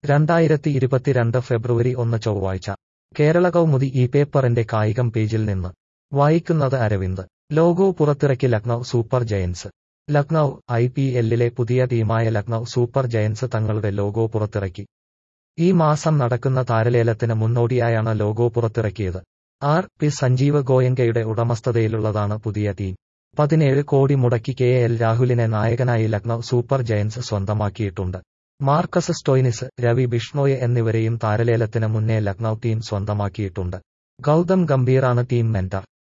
രണ്ടായിരത്തി ഇരുപത്തിരണ്ട് ഫെബ്രുവരി ഒന്ന് ചൊവ്വാഴ്ച കേരള കൗമുദി ഈ പേപ്പറിന്റെ കായികം പേജിൽ നിന്ന് വായിക്കുന്നത് അരവിന്ദ് ലോഗോ പുറത്തിറക്കി Lucknow Super Giants Lucknow I P എല്ലിലെ പുതിയ ടീമായ ലക്നൌ സൂപ്പർ ജയൻസ് തങ്ങളുടെ ലോഗോ പുറത്തിറക്കി ഈ മാസം നടക്കുന്ന താരലേലത്തിന് മുന്നോടിയായാണ് ലോഗോ പുറത്തിറക്കിയത് ആർ പി സഞ്ജീവ് ഗോയങ്കയുടെ ഉടമസ്ഥതയിലുള്ളതാണ് പുതിയ ടീം പതിനേഴ് കോടി മുടക്കി കെ എൽ രാഹുലിനെ നായകനായി ലക്നൌ സൂപ്പർ ജയൻസ് സ്വന്തമാക്കിയിട്ടുണ്ട് മാർക്കസ് സ്റ്റോയിനിസ് രവി ബിഷ്ണോയ് എന്നിവരെയും താരലേലത്തിന് മുന്നേ ലക്നൌ ടീം സ്വന്തമാക്കിയിട്ടുണ്ട് ഗൗതം ഗംഭീറാണ് ടീം മെന്റർ